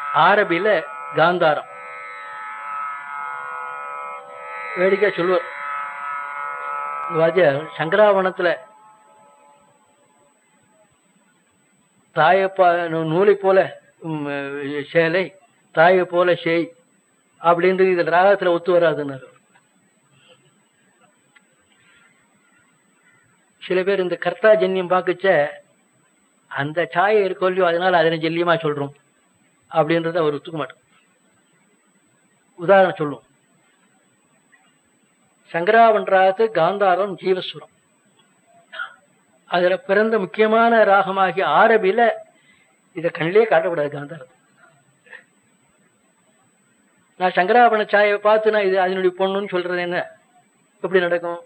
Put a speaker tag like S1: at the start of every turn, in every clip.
S1: ஆரபில காந்தாரம் வேடிக்கை சொல்லுவார் வாத்தியார் சங்கராவணத்துல தாயை நூலை போல உம், சேலை தாயை போல சேய் அப்படின்றது இதுல ராகத்துல ஒத்து வராதுன்னாரு சில பேர் இந்த கர்த்தா ஜன்யம் பாக்குச்ச அந்த சாயை இருக்கோ இல்லையோ அதனால அதனை ஜல்லியமா சொல்றோம் அப்படின்றத அவர் ஒத்துக்க மாட்டோம் உதாரணம் சொல்லுவோம் சங்கராவன் ராகத்து காந்தாரம் ஜீவஸ்வரம் அதுல பிறந்த முக்கியமான ராகமாகிய ஆரபில இத கண்ணிலே காட்டக்கூடாது காந்தாரம் நான் சங்கராபண சாயை பார்த்து நான் இது அதனுடைய பொண்ணுன்னு சொல்றது என்ன எப்படி நடக்கும்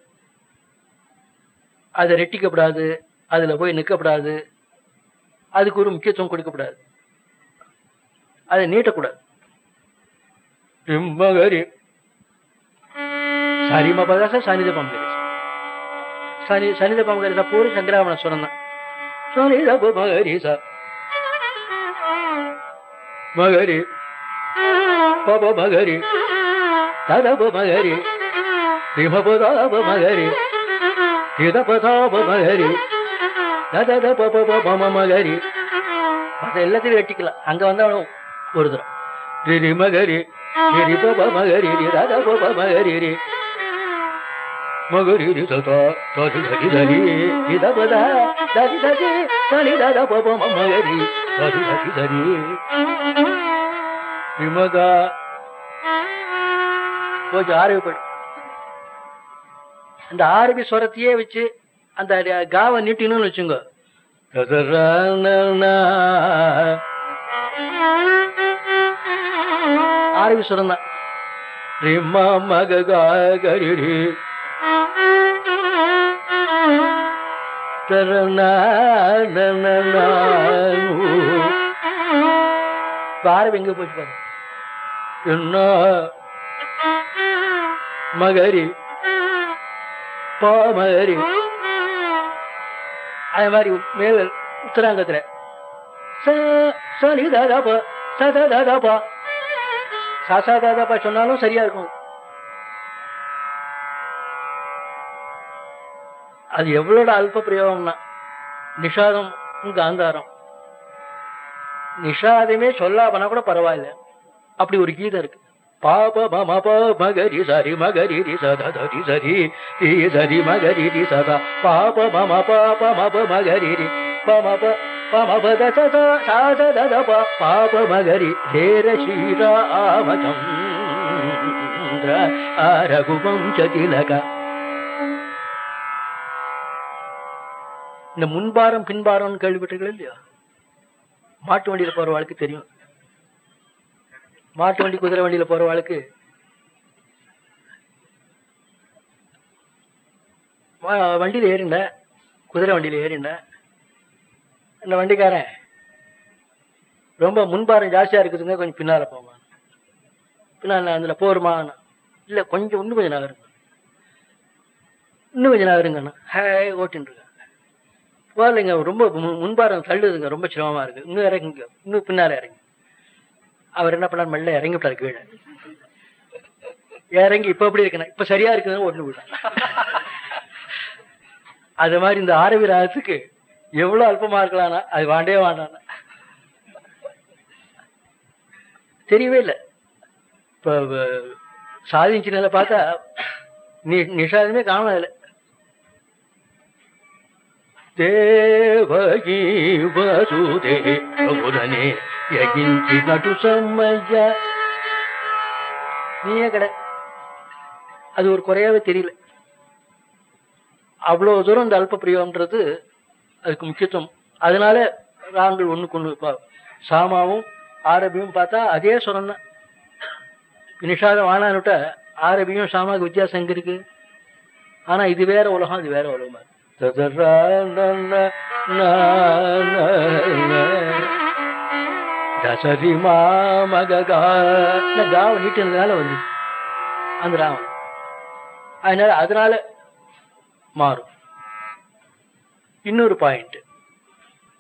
S1: அதை ரெட்டிக்கப்படாது அதுல போய் நிற்கப்படாது அதுக்கு ஒரு முக்கியத்துவம் கொடுக்கப்படாது அதை நீட்டக்கூடாது ரிம்மகரி சரிம பதாச சனித பம்பரி சனி சனித பம்பரி பூரி சங்கராமண சுரம் தான் சனித மகரி ச மகரி பப மகரி ததப மகரி ரிமபதாப மகரி இதபதாப மகரி ததத பப பம மகரி மற்ற எல்லாத்தையும் வெட்டிக்கலாம் அங்க வந்தா ஒரு தரம் ரிரி மகரி ரிரி பப மகரி ரி ரத பப மகரி ரி மகரி ரி சதா சரி சரி சரி இதபத சரி சரி சரி தத பப மகரி சரி சரி சரி விமகா கொஞ்சம் ஆரம்பி போயிடும் அந்த ஆரபி ஸ்வரத்தையே வச்சு அந்த காவை நீட்டினு வச்சுங்க ஆரபி ஸ்வரம் தான் ரிம்மா மக கரி ஆரபி எங்க போச்சு பாருங்க என்ன மகரி பாமகரி அதே மாதிரி மேல உத்தராங்கத்துல சனி தாதாப்பா சதா தாதாப்பா சாசா தாதாப்பா சொன்னாலும் சரியா இருக்கும் அது எவ்வளோட அல்ப பிரயோகம்னா நிஷாதம் காந்தாரம் நிஷாதமே சொல்லா பண்ணா கூட பரவாயில்ல அப்படி ஒரு கீதம் இருக்கு பாப மம ப மகரி சரி மகரி ரி சத தரி சரி ரி சரி மகரி ரி சதா பாப மம பாப மப மகரி ரி பம ப பம பத சத சாத தத ப பாப மகரி ஹேர ஸ்ரீராமச்சந்திர ரகுவம்ச திலக இந்த முன்பாரம் பின்பாரம்னு கேள்விப்பட்டிருக்கீங்களா இல்லையா மாட்டு வண்டியில போறவாளுக்கு தெரியும் மாட்டு வண்டி குதிரை வண்டியில போறவாளுக்கு வ- வண்டியில ஏறிண்ட குதிரை வண்டியில ஏறிண்ட இந்த வண்டிக்காரன் ரொம்ப முன்பாரம் ஜாஸ்தியா இருக்குதுங்க கொஞ்சம் பின்னால போங்க பின்னால அதுல போருமா இல்ல கொஞ்சம் இன்னும் கொஞ்சம் நகருங்க இன்னும் கொஞ்சம் நகருங்கண்ணா ஹாய் ஓட்டின்னு இருக்காங்க போகலைங்க ரொம்ப மு- முன்பாரம் தள்ளுதுங்க ரொம்ப சிரமமா இருக்கு இன்னும் இறங்குங்க இன்னும் பின்னால இறங்கி அவர் என்ன பண்ணார் மெல்ல இறங்கி விட்டார் கீழே இறங்கி இப்ப எப்படி இருக்கணும் இப்ப சரியா இருக்குதுன்னு ஒண்ணு விட்டார் அது மாதிரி இந்த ஆரவி ராகத்துக்கு எவ்வளவு அல்பமா இருக்கலாம்னா அது வாண்டே வாண்டானா தெரியவே இல்லை இப்ப வ- சாதிச்சினால பார்த்தா நி நிஷாதமே காணல இல்லை దేవకీ వసుదేవుడనే యగించినటు సమ్మయ్య நீயே கடை அது ஒரு குறையாவே தெரியல அவ்வளவு தூரம் இந்த அல்ப பிரியோன்றது அதுக்கு முக்கியத்துவம் அதனால ராங்கள் ஒண்ணுக்கு ஒண்ணு இப்ப சாமாவும் ஆரபியும் பார்த்தா அதே சுரம் தான் நிஷாதம் ஆனான்னுட்ட ஆரபியும் சாமாவுக்கு வித்தியாசம் எங்க இருக்கு ஆனா இது வேற உலகம் இது வேற உலகமா இருக்கு. ததரா நன நா ந ந. தசரி மாமகா காவ நீட்டினதுனால வந்து அந்த ராமன் அதனால அதனால மாறும் இன்னொரு பாயிண்ட்